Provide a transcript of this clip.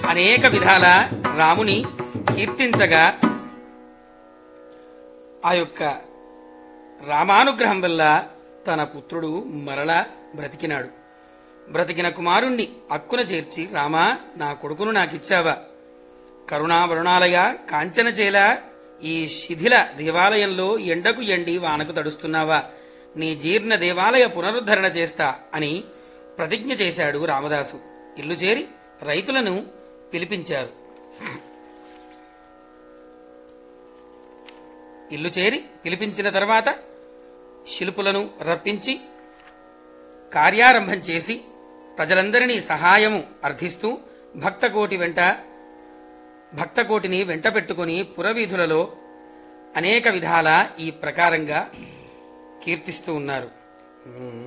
అనేక విధాల రాముని కీర్తించగా ఆ యొక్క రామానుగ్రహం వల్ల తన పుత్రుడు మరలా బ్రతికినాడు బ్రతికిన కుమారుణ్ణి అక్కున చేర్చి రామా నా కొడుకును నాకిచ్చావా కరుణావరుణాలయ కాంచనచేల ఈ శిథిల దేవాలయంలో ఎండకు ఎండి వానకు తడుస్తున్నావా నీ జీర్ణ దేవాలయ పునరుద్ధరణ చేస్తా అని ప్రతిజ్ఞ చేశాడు రామదాసు ఇల్లు చేరి రైతులను పిలిపించారు ఇల్లు చేరి పిలిపించిన తర్వాత శిల్పులను రప్పించి కార్యారంభం చేసి ప్రజలందరినీ సహాయము అర్థిస్తూ భక్తకోటి వెంట భక్తకోటిని వెంట పెట్టుకుని పురవీధులలో అనేక విధాల ఈ ప్రకారంగా కీర్తిస్తూ ఉన్నారు